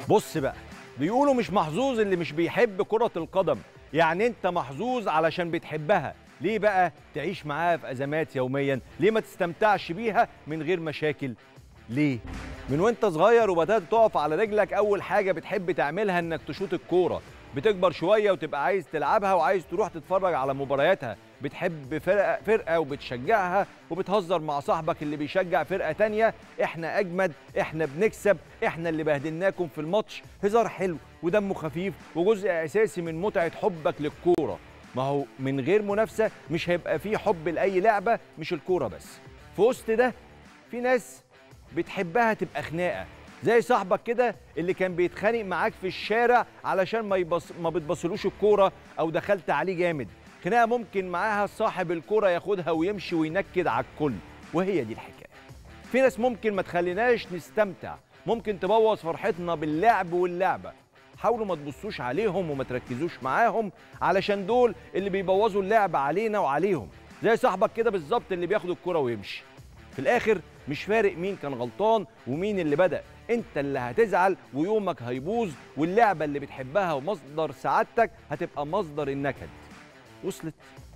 بص بقى بيقولوا مش محظوظ اللي مش بيحب كرة القدم يعني انت محظوظ علشان بتحبها ليه بقى تعيش معاها في ازمات يوميا ليه ما تستمتعش بيها من غير مشاكل ليه من وانت صغير وبدات تقف على رجلك اول حاجه بتحب تعملها انك تشوط الكوره بتكبر شويه وتبقى عايز تلعبها وعايز تروح تتفرج على مبارياتها بتحب فرقه فرقه وبتشجعها وبتهزر مع صاحبك اللي بيشجع فرقه تانية احنا اجمد احنا بنكسب احنا اللي بهدلناكم في الماتش هزار حلو ودمه خفيف وجزء اساسي من متعه حبك للكوره ما هو من غير منافسه مش هيبقى فيه حب لاي لعبه مش الكوره بس في وسط ده في ناس بتحبها تبقى خناقه زي صاحبك كده اللي كان بيتخانق معاك في الشارع علشان ما يبص ما بتبصلوش الكوره او دخلت عليه جامد خناقه ممكن معاها صاحب الكوره ياخدها ويمشي وينكد على الكل وهي دي الحكايه في ناس ممكن ما تخليناش نستمتع ممكن تبوظ فرحتنا باللعب واللعبه حاولوا ما تبصوش عليهم وما تركزوش معاهم علشان دول اللي بيبوظوا اللعب علينا وعليهم زي صاحبك كده بالظبط اللي بياخد الكرة ويمشي في الاخر مش فارق مين كان غلطان ومين اللي بدأ انت اللي هتزعل ويومك هيبوظ واللعبة اللي بتحبها ومصدر سعادتك هتبقى مصدر النكد وصلت